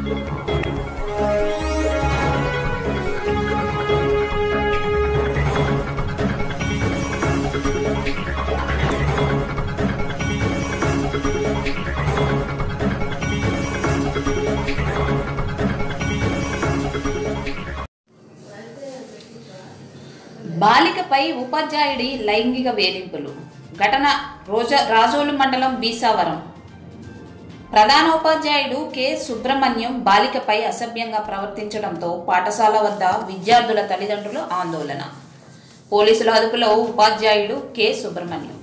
బాలికపై ఉపాధ్యాయుడి లైంగిక వేధింపులు ఘటన రోజ రాజోలు మండలం బీసావరం ప్రధానోపాధ్యాయుడు కె సుబ్రహ్మణ్యం బాలికపై అసభ్యంగా ప్రవర్తించడంతో పాఠశాల వద్ద విద్యార్థుల తల్లిదండ్రులు ఆందోళన పోలీసుల అదుపులో ఉపాధ్యాయుడు కె సుబ్రహ్మణ్యం